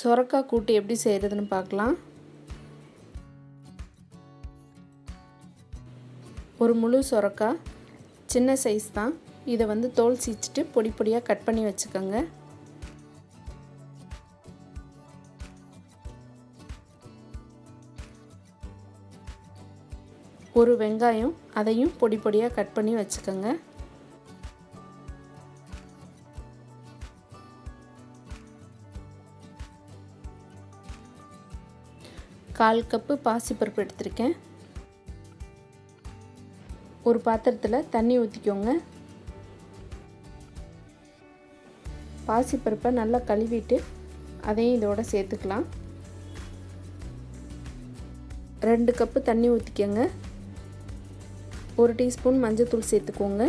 சொரக்காய் கூட்டு எப்படி செய்கிறதுன்னு பார்க்கலாம் ஒரு முழு சொரக்காய் சின்ன சைஸ் தான் இதை வந்து தோல் சீச்சிட்டு பொடி பொடியாக கட் பண்ணி வச்சுக்கோங்க ஒரு வெங்காயம் அதையும் பொடி பொடியாக கட் பண்ணி வச்சுக்கோங்க கால் கப்பு பாசிப்பருப்பு எடுத்திருக்கேன் ஒரு பாத்திரத்தில் தண்ணி ஊற்றிக்கோங்க பாசிப்பருப்பை நல்லா கழுவிட்டு அதையும் இதோட சேர்த்துக்கலாம் ரெண்டு கப்பு தண்ணி ஊற்றிக்கோங்க ஒரு டீஸ்பூன் மஞ்சள்தூள் சேர்த்துக்கோங்க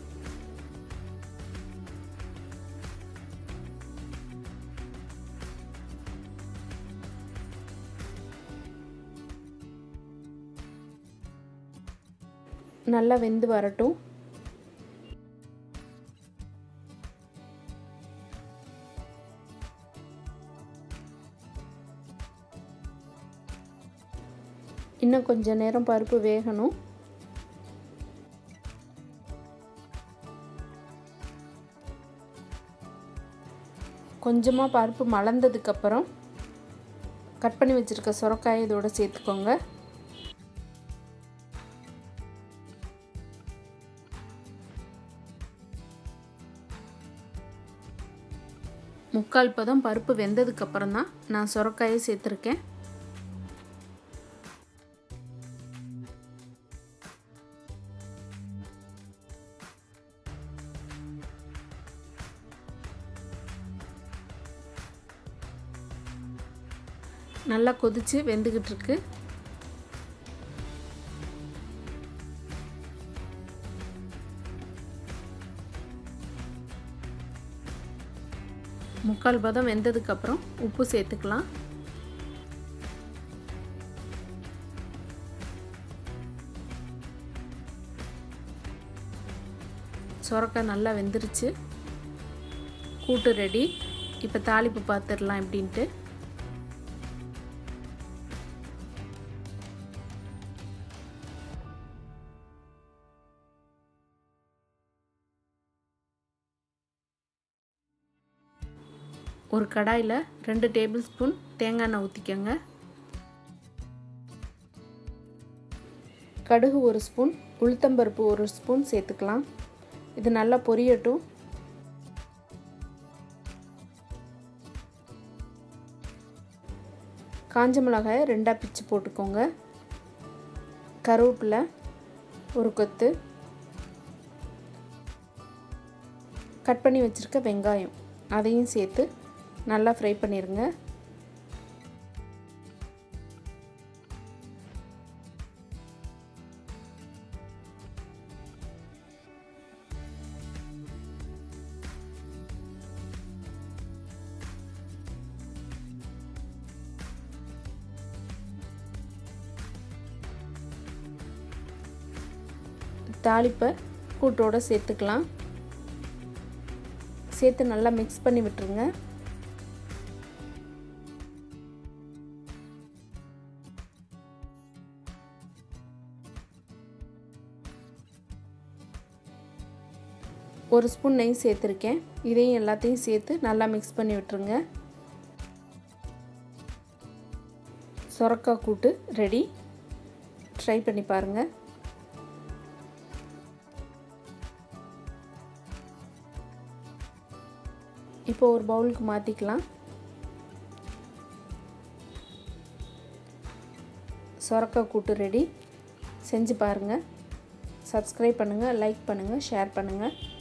நல்லா வெந்து வரட்டும் இன்னும் கொஞ்சம் நேரம் பருப்பு வேகணும் கொஞ்சமாக பருப்பு மலர்ந்ததுக்கப்புறம் கட் பண்ணி வச்சுருக்க சுரக்காயை இதோட சேர்த்துக்கோங்க முக்கால் பதம் பருப்பு வெந்ததுக்கப்புறம் தான் நான் சுரக்காயை சேர்த்துருக்கேன் நல்லா கொதித்து வெந்துக்கிட்டு இருக்கு முக்கால் பதம் வெந்ததுக்கப்புறம் உப்பு சேர்த்துக்கலாம் சொரக்காய் நல்லா வெந்துருச்சு கூட்டு ரெடி இப்போ தாளிப்பு பார்த்துடலாம் எப்படின்ட்டு ஒரு கடாயில் ரெண்டு டேபிள் ஸ்பூன் தேங்காய் எண்ணெய் ஊற்றிக்கோங்க கடுகு ஒரு ஸ்பூன் உளுத்தம்பருப்பு ஒரு ஸ்பூன் சேர்த்துக்கலாம் இது நல்லா பொரியட்டும் காஞ்ச மிளகாயை ரெண்டாக பிச்சு போட்டுக்கோங்க கருவேப்பிலை ஒரு கொத்து கட் பண்ணி வச்சுருக்க வெங்காயம் அதையும் சேர்த்து நல்லா ஃப்ரை பண்ணிடுங்க தாளிப்பை கூட்டோடு சேர்த்துக்கலாம் சேர்த்து நல்லா மிக்ஸ் பண்ணி விட்டுருங்க ஒரு ஸ்பூன் நெய் சேர்த்துருக்கேன் இதையும் எல்லாத்தையும் சேர்த்து நல்லா மிக்ஸ் பண்ணி விட்டுருங்க சொரக்காய் கூட்டு ரெடி ட்ரை பண்ணி பாருங்கள் இப்போ ஒரு பவுலுக்கு மாற்றிக்கலாம் சொரக்காய் கூட்டு ரெடி செஞ்சு பாருங்கள் சப்ஸ்கிரைப் பண்ணுங்கள் லைக் பண்ணுங்கள் ஷேர் பண்ணுங்கள்